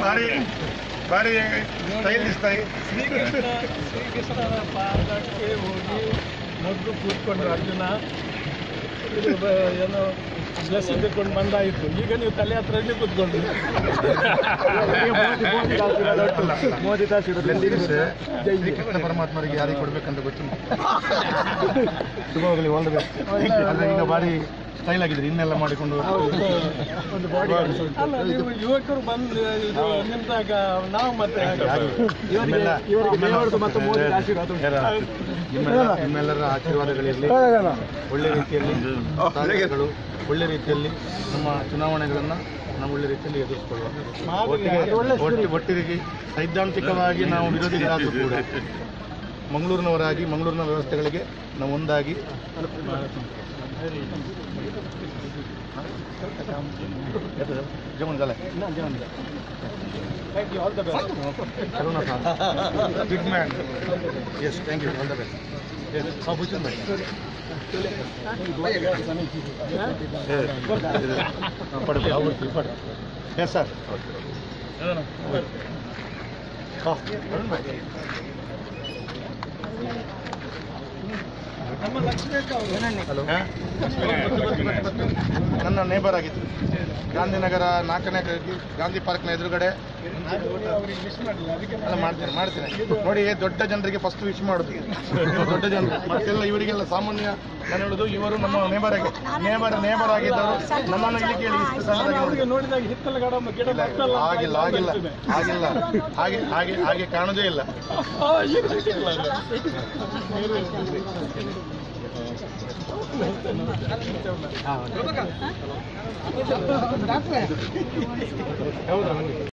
ಭಾರಿ ಭಾರಿ style style Shrikrishna ಶ್ರೀಕೃಷ್ಣನ ಪಾದಕ್ಕೆ ಹೋಗಿ ಮೊದಲು ಕೂತ್ಕೊಂಡ್ರು ಅರ್ಜುನ ಇದು ಬ- ಏನೋ ಬ್ಲೆಸ್ಸಿಂಗ್ ತಗೊಂಡು ಬಂದಾಯಿತು ಈಗ ನೀವು ತಲೆ ಹತ್ರ ಇಲ್ಲಿ ಕೂತ್ಕೊಂಡ್ರು ಮೋದಿ ಶ್ರೀಕೃಷ್ಣ ಪರಮಾತ್ಮರಿಗೆ ಯಾರಿಗೆ ಕೊಡ್ಬೇಕಂತ ಗೊತ್ತಿಲ್ಲ ಶುಭವಾಗಲಿ ಆಲ್ ದ ಬೆಸ್ಟ್ ಅಂದ್ರೆ ಈಗ ಭಾರಿ ಸ್ಟೈಲ್ ಆಗಿದ್ರಿ ಇನ್ನೆಲ್ಲ ಮಾಡಿಕೊಂಡು ಒಂದು ಬಾಡಿ ಅಲ್ಲ ನೀವು ಯುವಕರು ಬಂದು ಇದು ನಿಂತಾಗ ನಾವು ಮತ್ತೆ ಹಾಗೆ. ನಿಮ್ಮೆಲ್ಲ ಇವರಿಗೆ ದೇವರದು ಮತ್ತು ಮೋದಿ ಆಶೀರ್ವಾದ ಉಂಟು. ನಿಮ್ಮೆಲ್ಲ ನಿಮ್ಮೆಲ್ಲರ ಆಶೀರ್ವಾದಗಳಿರಲಿ ಒಳ್ಳೆ ರೀತಿಯಲ್ಲಿ ಕಾರ್ಯಗಳು ಒಳ್ಳೆ ರೀತಿಯಲ್ಲಿ ನಮ್ಮ ಚುನಾವಣೆಗಳನ್ನು ನಾವು ಒಳ್ಳೆ ರೀತಿಯಲ್ಲಿ ಎದುರಿಸಿಕೊಳ್ಳುವ ಒಟ್ಟಿಗೆ ಒಟ್ಟಿ- ಒಟ್ಟಿಗೆ ಸೈದ್ಧಾಂತಿಕವಾಗಿ ನಾವು ವಿರೋಧಿಗಳಾದರೂ ಕೂಡ ಮಂಗಳೂರಿನವರಾಗಿ ಮಂಗಳೂರಿನ ವ್ಯವಸ್ಥೆಗಳಿಗೆ ನಾವು ಒಂದಾಗಿ ಜಮನ್ ಗಲೆ Thank you, all the best. Karuna sir big man ಎಸ್ thank you all the best S Bhushan ಭಾई ಪಡ ಅವ್ರು ಪಡ ಎಸ್ ಸರ್ ನಮ್ಮ ಲಕ್ಷ್ಮೀಕ ಅವರು ನನ್ನ ನೇಬರ್ ಆಗಿತ್ತು ಗಾಂಧಿನಗರ ನಾಲ್ಕನೇ ಗ- ಗಾಂಧಿ ಪಾರ್ಕ್ನ ಎದುರುಗಡೆ ಅವ್ರಿಗೆ ಮಿಸ್ ಮಾಡಿಲ್ಲ ಅದಕ್ಕೆ ಎಲ್ಲ ಮಾಡ್ತೇನೆ ಮಾಡ್ತೇನೆ ನೋಡಿ ದೊಡ್ಡ ಜನರಿಗೆ ಫಸ್ಟ್ ವಿಶ್ ಮಾಡೋದು ದೊಡ್ಡ ಜನರು ಮತ್ತೆಲ್ಲ ಇವರಿಗೆಲ್ಲ ಸಾಮಾನ್ಯ ನಾನು ಹೇಳುದು ಇವರು ನಮ್ಮ ನೇಬರ್ ಆಗಿ ನೇಬರ್ ನೇಬರ್ ಆಗಿದ್ದವರು ನನ್ನನ್ನು ಇಲ್ಲಿ ಕೇಳಿ ಇಷ್ಟು ನಾನು ಸಣ್ಣದಾಗಿ ಅವ್ರಿಗೆ ನೋಡಿದಾಗ ಹಿತ್ತಲ ಗಿಡ ಗಿಡ ಇಲ್ಲ, ಮಕ್ಕಳಲ್ಲ ಅಂತ ಆಗಿಲ್ಲ ಆಗಿಲ್ಲ ಅನ್ಸುತ್ತೆ. ಆಗಿಲ್ಲ ಹಾಗೆ ಹಾಗೆ ಹಾಗೆ ಕಾಣುದೇ ಇಲ್ಲ ಆ, ಈಗ ಸಿಕ್ಕಿಲ್ಲ ಅದು. ಹೌದಾ